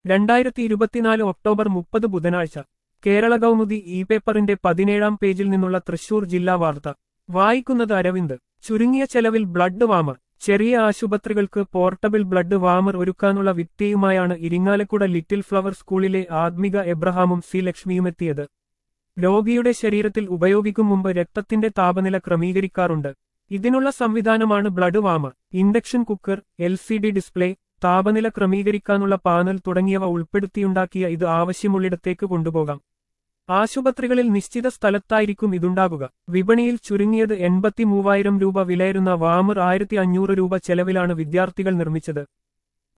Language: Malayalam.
രണ്ടായിരത്തി ഇരുപത്തിനാല് ഒക്ടോബർ മുപ്പത് ബുധനാഴ്ച കേരള കൗമുദി ഇ പേപ്പറിന്റെ പതിനേഴാം പേജിൽ നിന്നുള്ള തൃശൂർ ജില്ലാ വാർത്ത വായിക്കുന്നത് അരവിന്ദ് ചുരുങ്ങിയ ചെലവിൽ ബ്ലഡ് വാമർ ചെറിയ ആശുപത്രികൾക്ക് പോർട്ടബിൾ ബ്ലഡ് വാമർ ഒരുക്കാനുള്ള വിത്യയുമായാണ് ഇരിങ്ങാലക്കുട ലിറ്റിൽ ഫ്ലവർ സ്കൂളിലെ ആത്മിക എബ്രഹാമും സി ലക്ഷ്മിയുമെത്തിയത് രോഗിയുടെ ശരീരത്തിൽ ഉപയോഗിക്കും മുമ്പ് രക്തത്തിന്റെ താപനില ക്രമീകരിക്കാറുണ്ട് ഇതിനുള്ള സംവിധാനമാണ് blood warmer induction cooker L C D display താപനില ക്രമീകരിക്കാനുള്ള പാനൽ തുടങ്ങിയവ ഉൾപ്പെടുത്തിയുണ്ടാക്കിയ ഇത് ആവശ്യമുള്ളിടത്തേക്ക് കൊണ്ടുപോകാം ആശുപത്രികളിൽ നിശ്ചിത സ്ഥലത്തായിരിക്കും ഇതുണ്ടാകുക വിപണിയിൽ ചുരുങ്ങിയത് എൺപത്തി മൂവായിരം രൂപ വിലയിരുന്ന വാമർ ആയിരത്തി അഞ്ഞൂറ് രൂപ ചെലവിലാണ് വിദ്യാർത്ഥികൾ നിർമ്മിച്ചത്